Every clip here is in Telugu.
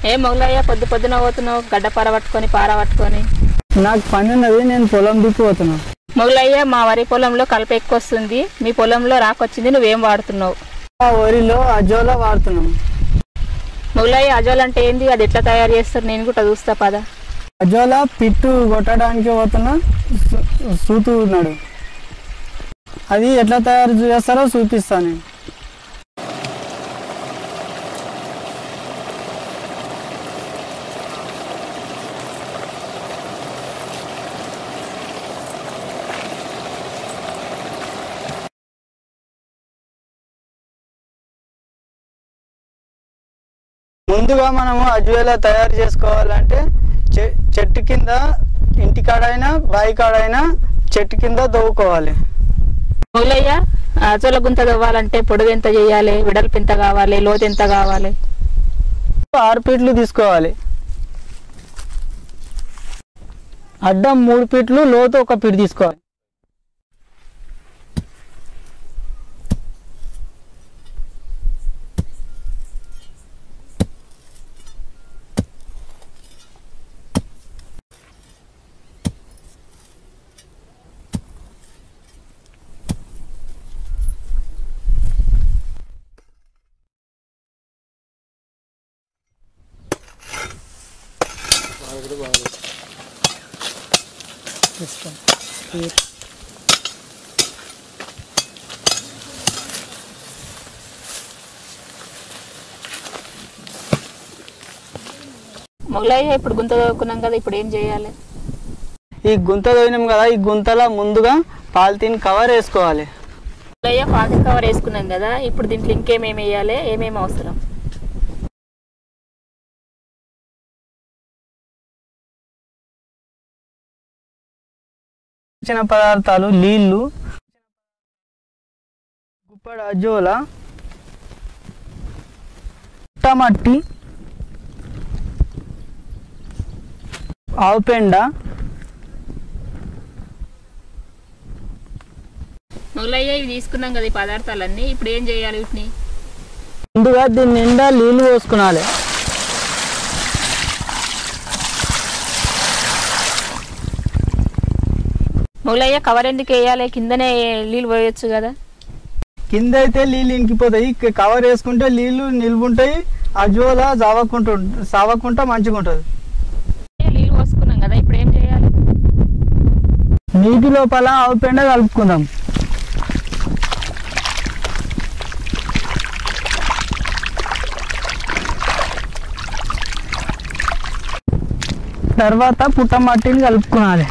ఏ మొగలయ్య పొద్దు పొద్దున పోతున్నావు గడ్డ పార పట్టుకొని పార పట్టుకొని నాకు పని ఉన్నది నేను పొలం దిక్కుపోతున్నా మొగలయ్య మా వరి పొలంలో కలప ఎక్కువ వస్తుంది మీ పొలంలో రాకొచ్చింది నువ్వేం వాడుతున్నావు ఆ వరిలో అజోలా వాడుతున్నాం మొగలయ్య అజోల్ అంటే ఏంది అది ఎట్లా తయారు చేస్తారు నేను కూడా చూస్తా పద అజోలా పిట్టు కొట్టడానికి పోతున్నా సు- సూతు ఉన్నాడు అది ఎట్లా తయారు చేస్తారో చూపిస్తాను నేను ముందుగా మనము అజ్వేలా తయారు చేసుకోవాలంటే చె- చెట్టు కింద ఇంటికాడైనా బావి కాడైనా చెట్టు కింద దవ్వుకోవాలి మొగలయ్య అజోల గుంత తవ్వాలంటే పొడుగు ఎంత చేయాలి వెడల్పు ఎంత కావాలి లోతు ఎంత కావాలి ఆరు ఫీట్లు తీసుకోవాలి అడ్డం మూడు ఫీట్లు లోతు ఒక ఫీట్ తీసుకోవాలి మొగలయ్య ఇప్పుడు గుంత తవ్వుకున్నాం కదా ఇప్పుడు ఏం చేయాలి ఈ గుంత తోయినాం కదా ఈ గుంతలో ముందుగా పాలిథిన్ కవర్ వేసుకోవాలి మొగలయ్య పాకెట్ కవర్ వేసుకున్నాం కదా ఇప్పుడు దీంట్లో ఇంకేమేమి వేయాలి ఏమేమి అవసరం చిన్న పదార్థాలు నీళ్లు గుప్పడ అజోల మట్టి ఆవు పెండ మొగలయ్య ఇవి తీసుకున్నాం కదా ఈ పదార్థాలన్నీ ఇప్పుడు ఏం చేయాలి వీటిని ముందుగా దీని నిండా నీళ్లు పోసుకునాలి మొగలయ్య కవర్ ఎందుకు వేయాలి కిందనే నీళ్ళు పోయొచ్చు కదా కింద అయితే నీళ్ళు ఇంకిపోతాయి ఇక కవర్ వేసుకుంటే నీళ్లు నిల్వుంటాయి అజోల జావకుంటూ సావకుంటా మంచిగా ఉంటుంది ఏ, నీళ్ళు పోసుకున్నాం కదా ఇప్పుడు ఏం చేయాలి నీటి లోపల ఆవు పెండ కలుపుకుందాం తర్వాత పుట్ట మట్టిని కలుపుకోవాలి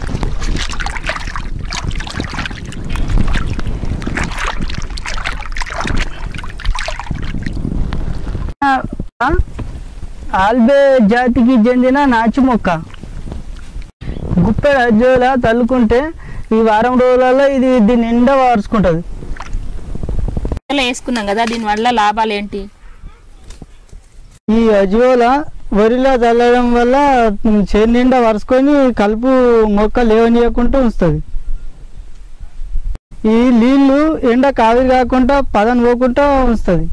ఆ, ఆల్బే జాతికి చెందిన నాచు మొక్క గుప్పెడు అజ్జోల తల్లుకుంటే ఈ వారం రోజులలో ఇది దీని నిండా వార్చుకుంటుంది ఇలా వేసుకున్నాం కదా దీనివల్ల లాభాలు ఏంటి ఈ అజోల వరిలో చల్లడం వల్ల చేను నిండా వరుసుకొని కలుపు మొక్క లేవనీయకుండా ఉంచుతుంది ఈ నీళ్లు ఎండ కావిరి కాకుండా పదన పోకుండా ఉంచుతుంది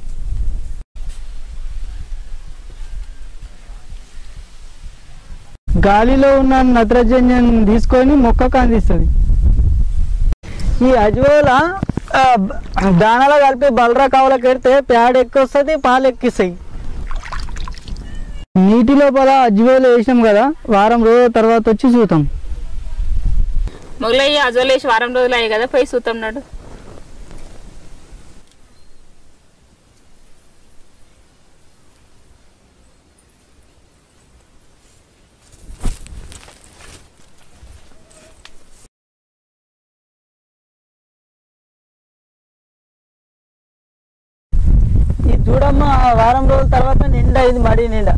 గాలిలో ఉన్న నత్రజన్యం తీసుకొని మొక్కకు అందిస్తుంది ఈ అజోల ఆ, దానాలో కలిపి బలరా కావులకు పెడితే ప్యాడ్ ఎక్కువ వస్తుంది పాలు ఎక్కిస్తాయి నీటి లోపల అజ్వేలు వేసినాం కదా వారం రోజుల తర్వాత వచ్చి చూద్దాం మొగలయ్య అజోలేసి వారం రోజులు అయ్యాయి కదా పోయి చూస్తున్నాడు ఇది చూడమ్మా వారం రోజుల తర్వాత నిండా ఇది మడి నిండా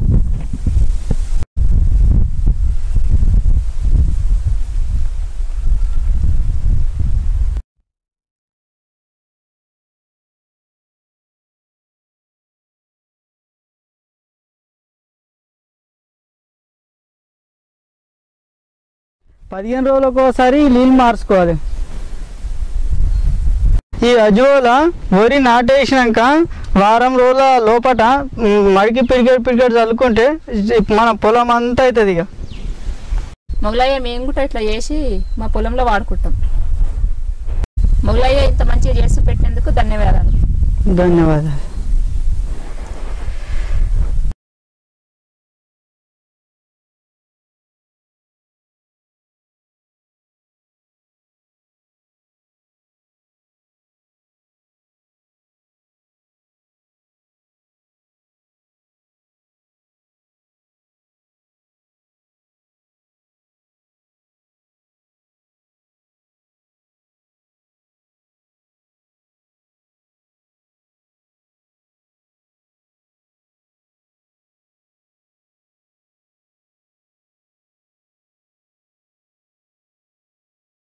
పదిహేను రోజులకు ఒకసారి నీళ్ళు మార్చుకోవాలి ఈ అజోల వరి నాటేసినాక వారం రోజుల లోపట మ్, మడికి పిరిగేడు పిరిగేడు చల్లుకుంటే ఇ- మన పొలం అంతా అవుతుంది ఇక మొగలయ్య మేము కూడా ఇట్లా చేసి మా పొలంలో వాడుకుంటాం మొగలయ్య ఇంత మంచిగా చేసి పెట్టినందుకు ధన్యవాదాలు ధన్యవాదాలు